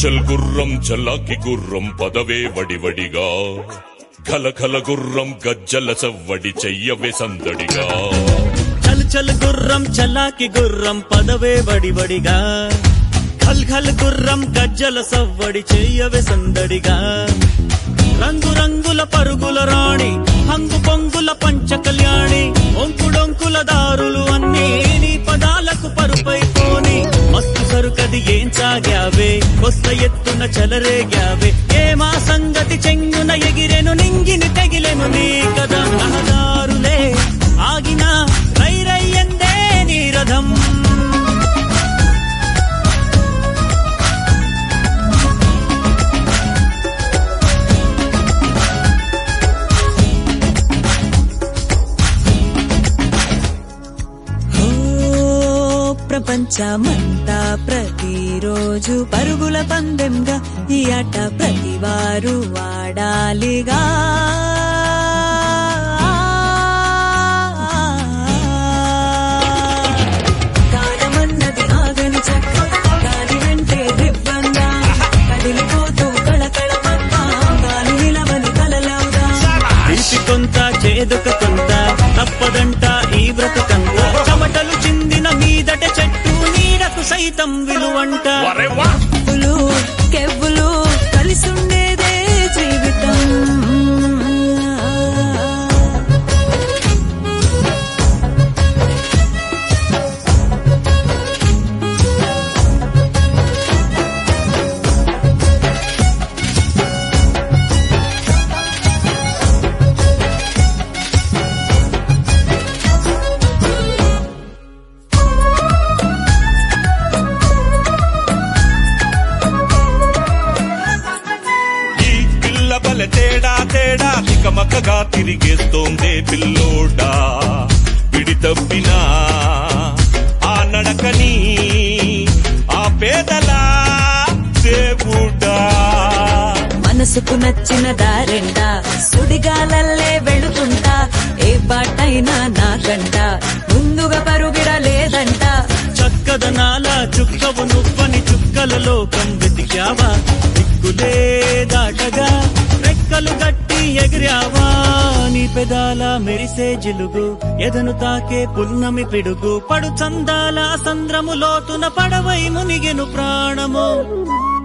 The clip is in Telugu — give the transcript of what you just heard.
చల్ గుర్రం చల్లాకి గుర్రం పదవే వడివడిగా కలకల గుర్రం గజ్జల సవ్వడి చెయ్యవే సందడిగా చల్ చల్ గుర్రం చలాకి గుర్రం పదవే వడివడిగా ఖల్ ఖల్ గుర్రం గజ్జల సవ్వడి చెయ్యవే సందడిగా రంగు రంగుల పరుగుల రాణి హంగు పొంగుల పంచ కళ్యాణి ఒంకుడొంకుల దారులు అన్నీ నీ పదాలకు పరుపైపోని మస్తు సరుకది ఏం సాగావే కొత్త ఎత్తున చలరేగావే ఏ మా సంగతి చెంగున ఎగిరెను నింగిని తెగిలెను నీ కదా రహదారులే ఆగిన రై రై ఎందే నీ రథం ఓ ప్రపంచమంతా ప్రతిరోజు పరుగుల పందెంగా ఈ ఆట ప్రతివారు ఆడాలిగా కాలమన్నది ఆగని చక్క గాలి వెంటే దివ్వంగా కదిలిపోతూ కళకళమంతా గాలి నిలవని కలలవుగా తీపి కొంత చేదుక కొంత తప్పదంట ఈ బ్రతుకంత చెమటలు చిందిన మీదట చెట్టు నీడకు సైతం విలువంట వరే వా కెవ్వులు కెవ్వులు కలిసుండేదే జీవితం ఈ పిల్ల బల తేడా తేడా తికమకగా తిరిగేస్తోందే పిల్లోడా పిడి తప్పినా ఆ నడకని ఆ పేదలా దేవుడా మనసుకు నచ్చిన దారెంట సుడిగాలల్లే వెళుతుంటా ఏ బాటైనా నాకంట ముందుగా పరుగిడలేదంట చక్కదనాల చుక్కవు నువ్వని చుక్కల లోకం వెతికావా దిక్కులే దాటగా రెక్కలు గట్టి ఎగిరావా నీ పెదాల మెరిసే జిలుగు ఎదను తాకే పున్నమి పిడుగు పడు చందాల సంద్రము లోతున పడవై మునిగెను ప్రాణము